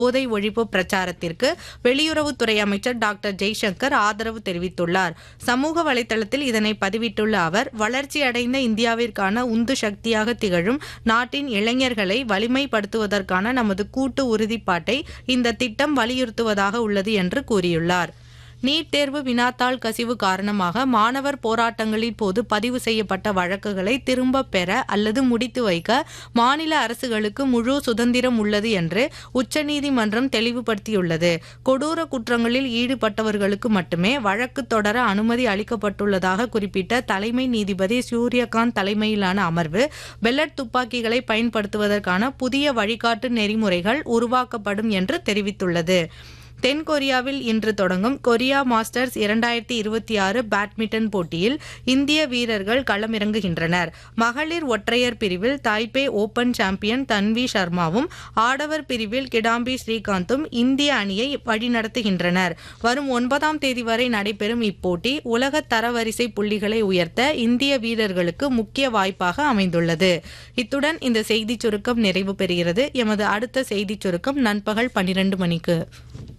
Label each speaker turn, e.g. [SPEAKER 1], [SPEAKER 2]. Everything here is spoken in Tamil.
[SPEAKER 1] போதை ஒழிப்பு பிரச்சாரத்திற்கு வெளியுறவுத்துறை அமைச்சர் டாக்டர் ஜெய்சங்கர் ஆதரவு தெரிவித்துள்ளார் சமூக வலைதளத்தில் இதனை பதிவிட்டுள்ள அவர் வளர்ச்சியடைந்த இந்தியாவிற்கான உந்து சக்தியாக திகழும் நாட்டின் இளைஞர்களை வலிமைப்படுத்துவதற்கான நமது கூட்டு உறுதிப்பாட்டை இந்த திட்டம் வலியுறுத்துவதாக உள்ளது என்று கூறியுள்ளார் நீட் தேர்வு வினாத்தாள் கசிவு காரணமாக மாணவர் போராட்டங்களின் போது பதிவு செய்யப்பட்ட வழக்குகளை திரும்பப் பெற அல்லது முடித்து வைக்க மாநில அரசுகளுக்கு முழு சுதந்திரம் உள்ளது என்று உச்சநீதிமன்றம் தெளிவுபடுத்தியுள்ளது கொடூர குற்றங்களில் ஈடுபட்டவர்களுக்கு மட்டுமே வழக்கு தொடர அனுமதி அளிக்கப்பட்டுள்ளதாக குறிப்பிட்ட தலைமை நீதிபதி சூரியகாந்த் தலைமையிலான அமர்வு பெல்லட் துப்பாக்கிகளை பயன்படுத்துவதற்கான புதிய வழிகாட்டு நெறிமுறைகள் உருவாக்கப்படும் என்று தெரிவித்துள்ளது தென் கொரியாவில் இன்று தொடங்கும் கொரியா மாஸ்டர்ஸ் இரண்டாயிரத்தி இருபத்தி ஆறு பேட்மிண்டன் போட்டியில் இந்திய வீரர்கள் களமிறங்குகின்றனர் மகளிர் ஒற்றையர் பிரிவில் தாய்பே ஓபன் சாம்பியன் தன்வி சர்மாவும் ஆடவர் பிரிவில் கிடாம்பி ஸ்ரீகாந்தும் இந்திய அணியை வழிநடத்துகின்றனர் வரும் ஒன்பதாம் தேதி வரை நடைபெறும் இப்போட்டி உலக தரவரிசை புள்ளிகளை உயர்த்த இந்திய வீரர்களுக்கு முக்கிய வாய்ப்பாக அமைந்துள்ளது இத்துடன் இந்த செய்திச் சுருக்கம் நிறைவு பெறுகிறது எமது அடுத்த செய்திச் சுருக்கம் நண்பகல் பன்னிரண்டு மணிக்கு